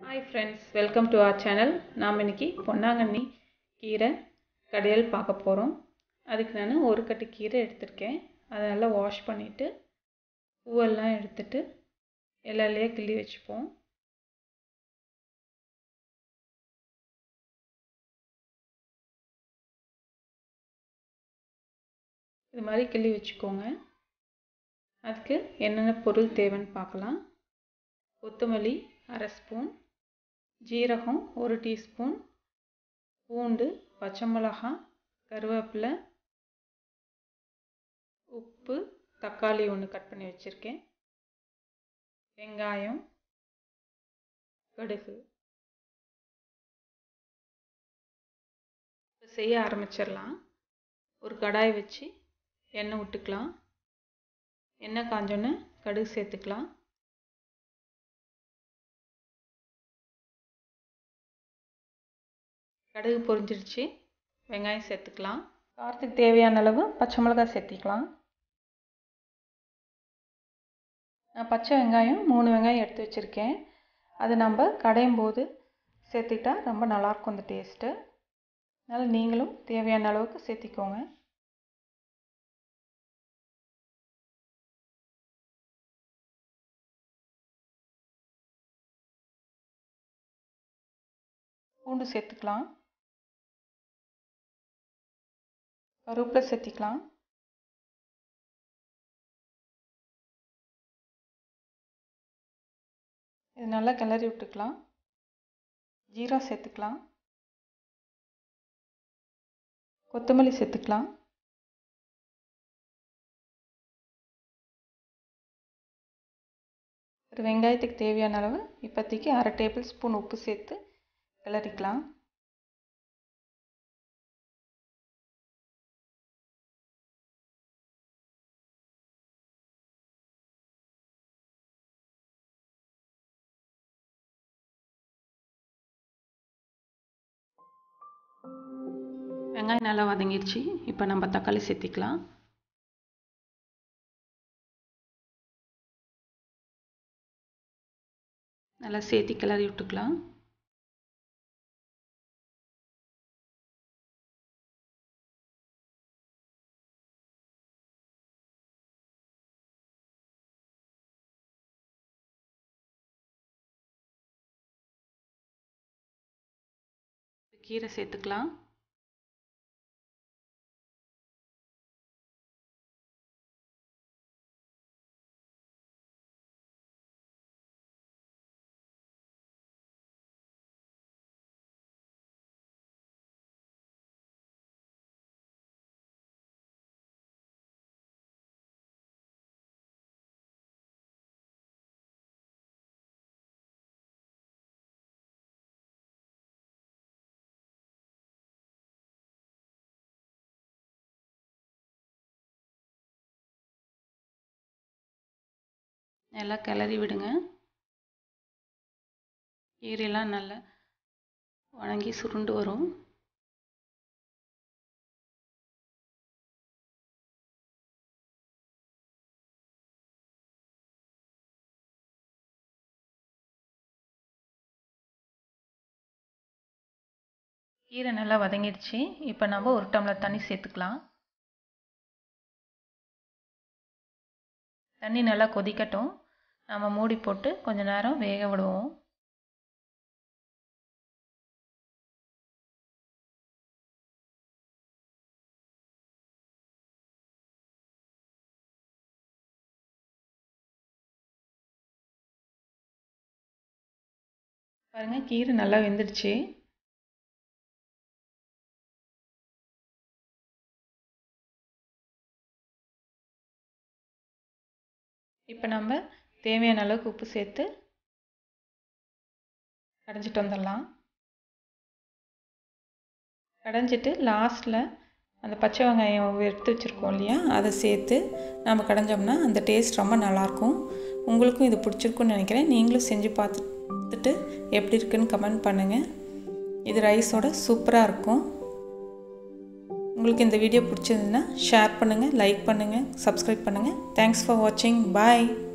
hi friends welcome to our channel நாம் இன்னைக்கு பொன்னாங்கண்ணி கீரை கடையல் பார்க்க போகிறோம் அதுக்கு நான் ஒரு கட்டு கீரை எடுத்திருக்கேன் அதை நல்லா வாஷ் பண்ணிவிட்டு பூவெல்லாம் எடுத்துட்டு இலையிலையே கிள்ளி வச்சுப்போம் இது மாதிரி கிள்ளி வச்சுக்கோங்க அதுக்கு என்னென்ன பொருள் தேவைன்னு பார்க்கலாம் கொத்தமல்லி அரை ஸ்பூன் ஜீரகம் ஒரு டீஸ்பூன் பூண்டு பச்சை மிளகாய் கருவேப்பிலை உப்பு தக்காளி ஒன்று கட் பண்ணி வச்சுருக்கேன் வெங்காயம் கடுகு இப்போ செய்ய ஆரம்பிச்சிடலாம் ஒரு கடாய் வச்சு எண்ணெய் விட்டுக்கலாம் எண்ணெய் காஞ்சோன்னே கடுகு சேர்த்துக்கலாம் கடுகு பொரிஞ்சிருச்சு வெங்காயம் சேர்த்துக்கலாம் காரத்துக்கு தேவையான அளவு பச்சை மிளகாய் சேர்த்திக்கலாம் நான் பச்சை வெங்காயம் மூணு வெங்காயம் எடுத்து வச்சுருக்கேன் அது நம்ம கடையும் போது சேர்த்துக்கிட்டா ரொம்ப நல்லாயிருக்கும் அந்த டேஸ்ட்டு அதனால் நீங்களும் தேவையான அளவுக்கு சேர்த்திக்கோங்க பூண்டு சேர்த்துக்கலாம் கருவேப்பிலை சேர்த்திக்கலாம் இது நல்லா கிளறி விட்டுக்கலாம் ஜீரா சேர்த்துக்கலாம் கொத்தமல்லி சேர்த்துக்கலாம் ஒரு வெங்காயத்துக்கு தேவையான அளவு இப்போதைக்கு அரை டேபிள் ஸ்பூன் உப்பு சேர்த்து கிளறிக்கலாம் வெங்காயம் நல்லா வதங்கிடுச்சு இப்போ நம்ம தக்காளி சேர்த்திக்கலாம் நல்லா சேர்த்தி கிளறி விட்டுக்கலாம் கீரை சேர்த்துக்கலாம் நல்லா கிளறி விடுங்க கீரையெல்லாம் நல்லா வணங்கி சுருண்டு வரும் கீரை நல்லா வதங்கிடுச்சு இப்போ நம்ம ஒரு டம்ளர் தண்ணி சேர்த்துக்கலாம் தண்ணி நல்லா கொதிக்கட்டும் நம்ம மூடி போட்டு கொஞ்ச நேரம் வேக விடுவோம் பாருங்க கீரை நல்லா வெந்துடுச்சு இப்போ நம்ம தேவையான அளவுக்கு உப்பு சேர்த்து கடைஞ்சிட்டு வந்துடலாம் கடைஞ்சிட்டு லாஸ்ட்டில் அந்த பச்சை வெங்காயம் எடுத்து வச்சுருக்கோம் இல்லையா அதை சேர்த்து நம்ம கடைஞ்சோம்னா அந்த டேஸ்ட் ரொம்ப நல்லாயிருக்கும் உங்களுக்கும் இது பிடிச்சிருக்குன்னு நினைக்கிறேன் நீங்களும் செஞ்சு பார்த்துட்டு எப்படி இருக்குன்னு கமெண்ட் பண்ணுங்கள் இது ரைஸோட சூப்பராக இருக்கும் உங்களுக்கு இந்த வீடியோ பிடிச்சதுன்னா ஷேர் பண்ணுங்கள் லைக் பண்ணுங்கள் சப்ஸ்கிரைப் பண்ணுங்கள் தேங்க்ஸ் ஃபார் வாட்சிங் பாய்